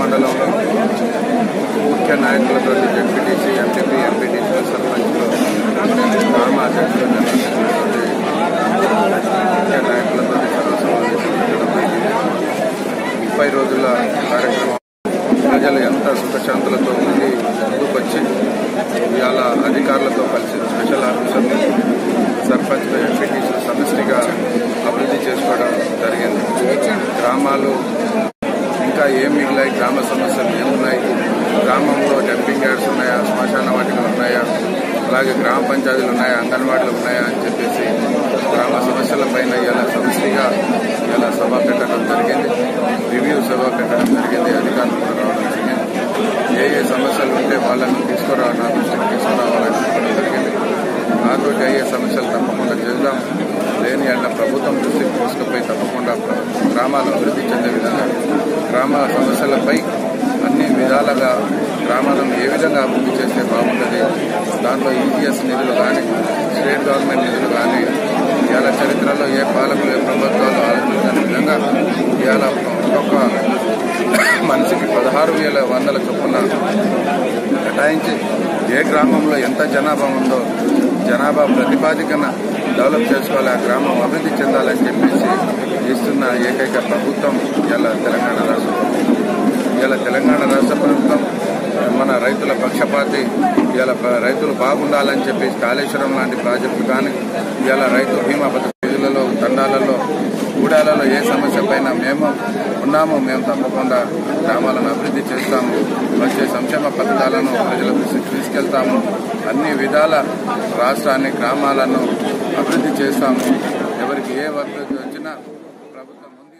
మండలంలో ముఖ్య నాయకులతో జడ్పీటీసీ ఎంపీపీ ఎంపీటీసీ సర్పంచ్లు గ్రామ అధ్యక్షులు జనరల్ ముఖ్య నాయకులతో సర్వసమావేశం పెట్టడం ముప్పై రోజుల కార్యక్రమం ప్రజలు ఎంత సుఖశాంతులతో ఉండి ముందుకొచ్చి ఇవాళ అధికారులతో కలిసి స్పెషల్ ఆఫీసర్లు సర్పంచ్ ఎంపీటీసీలు సమిష్టిగా అభివృద్ధి చేసుకోవడం జరిగింది గ్రామాలు ఇంకా ఏం మిగిలాయి గ్రామ సమస్యలు ఏమున్నాయి గ్రామంలో డంపింగ్ యార్డ్స్ ఉన్నాయా శ్మశాన వాటికలు ఉన్నాయా అలాగే గ్రామ పంచాయతీలు ఉన్నాయా అంగన్వాడీలు ఉన్నాయా అని చెప్పేసి గ్రామ సమస్యల పైన ఇలా సమిష్టిగా ఇలా సభ పెట్టడం జరిగింది రివ్యూ సభ పెట్టడం జరిగింది అధికారులు కూడా రావడం జరిగింది ఏ ఏ సమస్యలు ఉంటే వాళ్ళని తీసుకురా నా దృష్టికి తీసుకురావాలని చెప్పడం జరిగింది నాతోటి అయ్యే సమస్యలు తప్పకుండా చేద్దాం లేని అన్న ప్రభుత్వం దృష్టికి తీసుకుపోయి తప్పకుండా ప్ర- గ్రామాలు అభివృద్ధి చెందే విధంగా గ్రామ సమస్యలపై అన్ని విధాలుగా గ్రామాలను ఏ విధంగా అభివృద్ధి చేస్తే బాగుంటుంది దాంట్లో ఈజీఎస్ నిధులు కానీ స్టేట్ గవర్నమెంట్ నిధులు కానీ ఇవాళ చరిత్రలో ఏ పాలకులు ఏ ప్రభుత్వాలు ఆలోచించిన విధంగా ఇవాళ ఒక్కొక్క మనిషికి పదహారు వేల వందల చొప్పున కేటాయించి ఏ గ్రామంలో ఎంత జనాభా ఉందో జనాభా ప్రతిపాదికన డెవలప్ చేసుకోవాలి ఆ గ్రామం అభివృద్ధి చెందాలని చెప్పేసి ఇస్తున్న ఏకైక ప్రభుత్వం ఇలా తెలంగాణ రాష్ట్ర ప్రభుత్వం ఇలా తెలంగాణ రాష్ట్ర ప్రభుత్వం మన రైతుల పక్షపాతి ఇలా రైతులు బాగుండాలని చెప్పేసి కాళేశ్వరం లాంటి ప్రాజెక్టు కానీ ఇలా రైతు బీమా పథకం నిధులలో తండాలలో గూడాలలో ఏ సమస్య పైన మేము ఉన్నామో మేము తప్పకుండా గ్రామాలను అభివృద్ధి చేస్తాము వచ్చే సంక్షేమ పథకాలను ప్రజల దృష్టికి తీసుకెళ్తాము అన్ని విధాల రాష్ట్రాన్ని గ్రామాలను అభివృద్ధి చేస్తాము ఎవరికి ఏ వర్క్ వచ్చినా ప్రభుత్వం ముందు